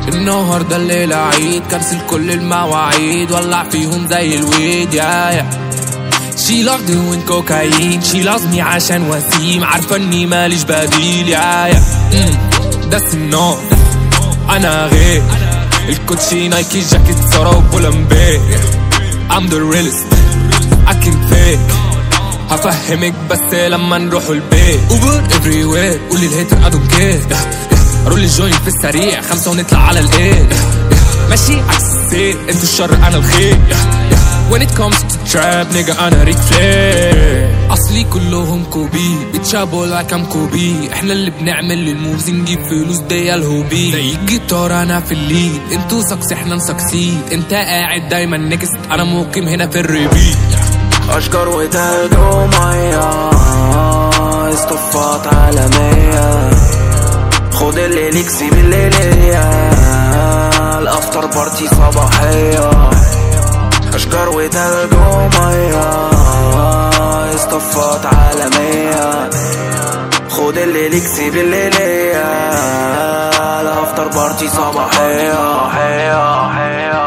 النهاردة الليلة عيد كنسل كل المواعيد ولع فيهم زي الويد يا يا She loves doing cocaine She loves me عشان وسيم عارفة اني ماليش بديل يا يا مم، ده النار انا غير الكوتشي نايكي جاكيت سارا وبولمبي I'm the realest I can fake هفهمك بس لما نروح البيت اوبر افري وير قولي الهيتر I don't care رول الجوينت في السريع خمسة ونطلع على الايه ماشي عكس السير انتوا الشر انا الخير When it comes to trap nigga انا ريك فلير اصلي كلهم كوبي بيتشابوا لايك ام كوبي احنا اللي بنعمل الموفز نجيب فلوس دي الهوبي زي الجيتار انا في الليد انتوا سكس احنا نسكسيد انت قاعد دايما نكست انا مقيم هنا في الريبيت أشجار وتلج ومية اصطفات عالمية خد اللي ليك سيب اللي ليا الأفتر بارتي صباحية أشجار وتلج ومية اصطفات عالمية خد اللي ليك سيب اللي ليا الأفتر بارتي صباحية